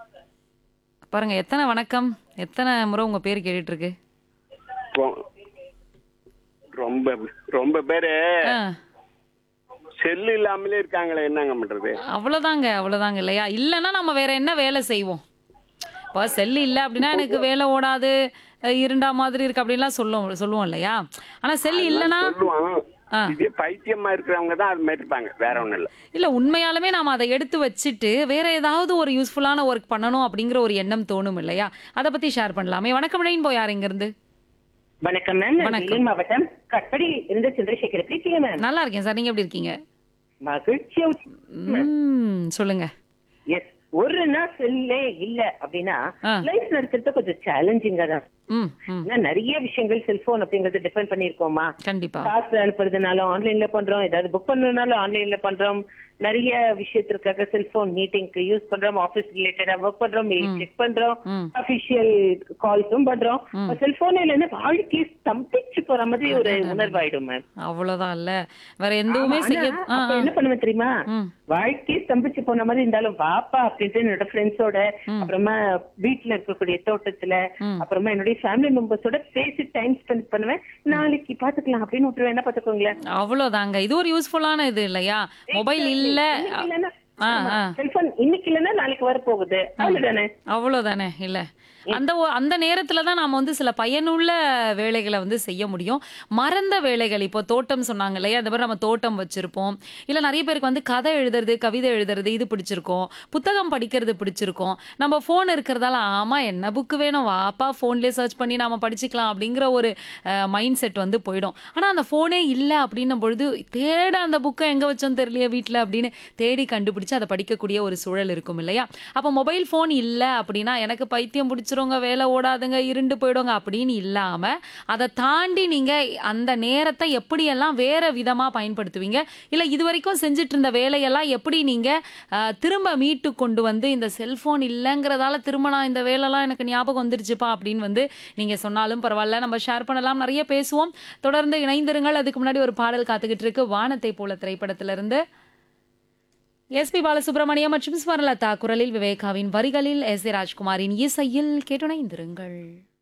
பாருங்க எத்தனை வணக்கம் எத்தனை முறை உங்க பேர் கேட்டுட்டு இருக்கு ரொ- ரொம்ப ரொம்ப பேரு ஆ, செல்லு இல்லாமலே இருக்காங்களே என்னங்க பண்றது அவ்வளவுதாங்க அவ்வளவுதாங்க இல்லையா இல்லைன்னா நம்ம வேற என்ன வேலை செய்வோம் இப்போ செல்லு இல்லை அப்படின்னா எனக்கு வேலை ஓடாது அஹ் இருண்டா மாதிரி இருக்கு அப்படின்லாம் சொல்லுவோம் சொல்லுவோம் இல்லையா ஆனா செல்லு இல்லைன்னா சொல்லுவான் ஆ. இதே பைத்தியமா இருக்கிறவங்க தான் அது மாதிரி இருப்பாங்க வேற ஒண்ணும் இல்ல இல்ல உண்மையாலுமே நாம அதை எடுத்து வச்சுட்டு வேற ஏதாவது ஒரு யூஸ்ஃபுல்லான ஒர்க் பண்ணணும் அப்படிங்கிற ஒரு எண்ணம் தோணும் இல்லையா அதை பத்தி ஷேர் பண்ணலாமே வணக்கம் ரெயின் போய் யார் இங்க இருந்து வணக்கம் மேம் நான் வணக்கம். வேலூர் மாவட்டம் கட்படி இருந்து சந்திரசேகர் எப்படி இருக்கீங்க மேம் நல்லா இருக்கேன் சார் நீங்க எப்படி இருக்கீங்க மகிழ்ச்சியா ம் சொல்லுங்க எஸ் ஒரு நாள் செல்லே இல்ல அப்படின்னா ஆ. லைஃப் நடத்துறது கொஞ்சம் சேலஞ்சிங்கா தான் ம் ம் ஏன்னா நிறைய விஷயங்கள் செல்போன் அப்படிங்கறது டிபெண்ட் பண்ணிருக்கோமா கண்டிப்பா காசு அனுப்புறதுனாலும் ஆன்லைன்ல பண்றோம் ஏதாவது புக் பண்ணணும்னாலும் ஆன்லைன்ல பண்றோம் நிறைய விஷயத்திற்காக செல்போன் மீட்டிங்க்கு யூஸ் பண்றோம் ஆபீஸ் ரிலேட்டடா ஒர்க் பண்றோம் மெயில் செக் பண்றோம் ம். அபிஷியல் கால்ஸும் பண்றோம் செல்போன் இல்லைன்னா வாழ்க்கையை ஸ்தம்பிச்சு போற மாதிரி ஒரு உணர்வாயிடும் மேம் அவ்வளவுதான் இல்ல வேற எதுவுமே ஆமா, செய்ய ஆனா, ஆ, அப்ப ஆ. என்ன பண்ணுவேன் தெரியுமா ம். வாழ்க்கையே ஸ்தம்பிச்சு போன மாதிரி இருந்தாலும் வாப்பா அப்படின்ட்டு என்னோட ஃப்ரெண்ட்ஸோட அப்புறமா வீட்டுல இருக்கக்கூடிய தோட்டத்துல அப்புறமா என்னுடைய ஃபேமிலி மெம்பர்ஸோட பேசி டைம் ஸ்பெண்ட் பண்ணுவேன் நாளைக்கு பாத்துக்கலாம் அப்படின்னு விட்டுருவேன் என்ன பாத்துக்கோங்களேன் அவ்வளவுதாங்க இது ஒரு யூஸ்ஃபுல்லான இது இல்லையா மொபைல் இல்ல ஆ ஆ செல்போன் இன்னைக்கு இல்லைன்னா நாளைக்கு வர போகுது அவ்வளவுதானே அவ்வளவுதானே இல்ல அந்த ஒ- அந்த நேரத்துல தான் நாம வந்து சில பயனுள்ள வேலைகளை வந்து செய்ய முடியும் மறந்த வேலைகள் இப்போ தோட்டம் சொன்னாங்க இல்லையா அந்த மாதிரி நம்ம தோட்டம் வச்சிருப்போம் இல்ல நிறைய பேருக்கு வந்து கதை எழுதுறது கவிதை எழுதுறது இது பிடிச்சிருக்கும் புத்தகம் படிக்கிறது பிடிச்சிருக்கும் நம்ம ஃபோன் இருக்கிறதால ஆமா என்ன புக்கு வேணும் வாப்பா ஃபோன்லேயே சர்ச் பண்ணி நாம படிச்சுக்கலாம் அப்படிங்கிற ஒரு மைண்ட் செட் வந்து போயிடும் ஆனா அந்த ஃபோனே இல்ல அப்படின்னும் பொழுது தேட அந்த புக்கை எங்க வச்சோம் தெரியலையே வீட்ல அப்படின்னு தேடி கண்டுபிடிச்சு அதை படிக்கக்கூடிய ஒரு சூழல் இருக்கும் இல்லையா அப்ப மொபைல் ஃபோன் இல்ல அப்படின்னா எனக்கு பைத்தியம் பிடிச்சிருங்க வேலை ஓடாதுங்க இருண்டு போயிடுங்க அப்படின்னு இல்லாம அதை தாண்டி நீங்க அந்த நேரத்தை எப்படியெல்லாம் வேற விதமா பயன்படுத்துவீங்க இல்ல இது வரைக்கும் செஞ்சுட்டு இருந்த வேலையெல்லாம் எப்படி நீங்க அஹ், திரும்ப மீட்டு கொண்டு வந்து இந்த செல்போன் இல்லைங்கிறதால திரும்ப நான் இந்த வேலைலாம் எனக்கு ஞாபகம் வந்துருச்சுப்பா அப்படின்னு வந்து நீங்க சொன்னாலும் பரவாயில்ல நம்ம ஷேர் பண்ணலாம் நிறைய பேசுவோம் தொடர்ந்து இணைந்திருங்கள் அதுக்கு முன்னாடி ஒரு பாடல் காத்துக்கிட்டு இருக்கு வானத்தை போல திரைப்படத்திலிருந்து எஸ்பி பாலசுப்ரமணியம் மற்றும் ஸ்வர்ணலதா குரலில் விவேகாவின் வரிகளில் எஸ் ஏ ராஜ்குமாரின் இசையில் கேட்டுணைந்திருங்கள்